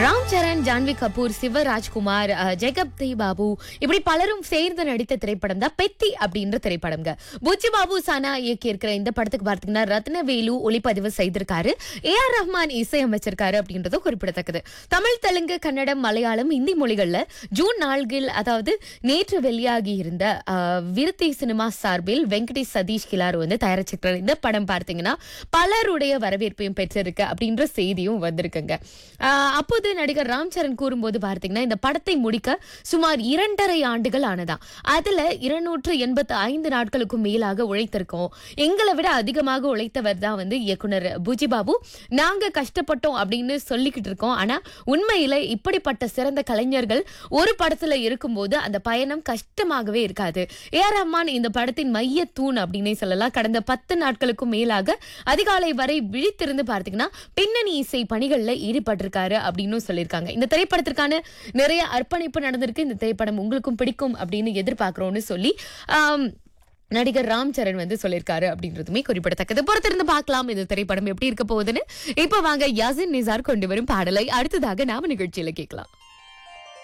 ராம் சரண் ஜான்வி கபூர் சிவராஜ்குமார் அஹ், ஜெகப் தி பாபு இப்படி பலரும் சேர்ந்து நடித்த திரைப்படம் தான் பெத்தி அப்படின்ற திரைப்படம்ங்க புச்சி பாபு சானா இயக்கி இருக்கிற இந்த படத்துக்கு பார்த்தீங்கன்னா ரத்னவேலு ஒளிப்பதிவு செய்திருக்காரு ஏ ஆர் ரஹ்மான் இசையமைச்சிருக்காரு அப்படின்றது குறிப்பிடத்தக்கது தமிழ் தெலுங்கு கன்னடம் மலையாளம் இந்தி மொழிகள்ல ஜூன் நான்கில் அதாவது நேற்று வெளியாகி இருந்த அஹ், விருத்தி சினிமா சார்பில் வெங்கடேஷ் சதீஷ் கிலார் வந்து தயாரிச்சிருக்கிற இந்த படம் பார்த்தீங்கன்னா பலருடைய வரவேற்பையும் பெற்றிருக்கு அப்படின்ற செய்தியும் வந்திருக்குங்க ஆஹ் அப்போது நடிகர் ராம் சரண் கூறும்போது பார்த்தீங்கன்னா இந்த படத்தை முடிக்க சுமார் இரண்டரை ஆண்டுகள் ஆனதாம் அதுல இருநூற்று எண்பத்து ஐந்து நாட்களுக்கும் மேலாக உழைத்திருக்கோம் எங்களை விட அதிகமாக உழைத்தவர் தான் வந்து இயக்குனர் புஜி பாபு நாங்க கஷ்டப்பட்டோம் அப்படின்னு சொல்லிக்கிட்டு இருக்கோம் ஆனா உண்மையில இப்படிப்பட்ட சிறந்த கலைஞர்கள் ஒரு படத்துல இருக்கும்போது அந்த பயணம் கஷ்டமாகவே இருக்காது ஏ ஆர் ரஹ்மான் இந்த படத்தின் மைய தூண் அப்படின்னே சொல்லலாம் கடந்த பத்து நாட்களுக்கும் மேலாக அதிகாலை வரை விழித்திருந்து பார்த்தீங்கன்னா பின்னணி இசை பணிகள்ல ஈடுபட்டிருக்காரு அப்படின்னு சொல்லியிருக்காங்க இந்த திரைப்படத்திற்கான நிறைய அர்ப்பணிப்பு நடந்திருக்கு இந்த திரைப்படம் உங்களுக்கும் பிடிக்கும் அப்படின்னு எதிர்பார்க்கிறோம்னு சொல்லி ஆம், நடிகர் ராம் சரண் வந்து சொல்லியிருக்காரு அப்படின்றதுமே குறிப்பிடத்தக்கது பொறுத்திருந்து பார்க்கலாம் இந்த திரைப்படம் எப்படி இருக்க போகுதுன்னு இப்ப வாங்க யாசின் நிசார் கொண்டு வரும் பாடலை அடுத்ததாக நாம நிகழ்ச்சியில கேட்கலாம்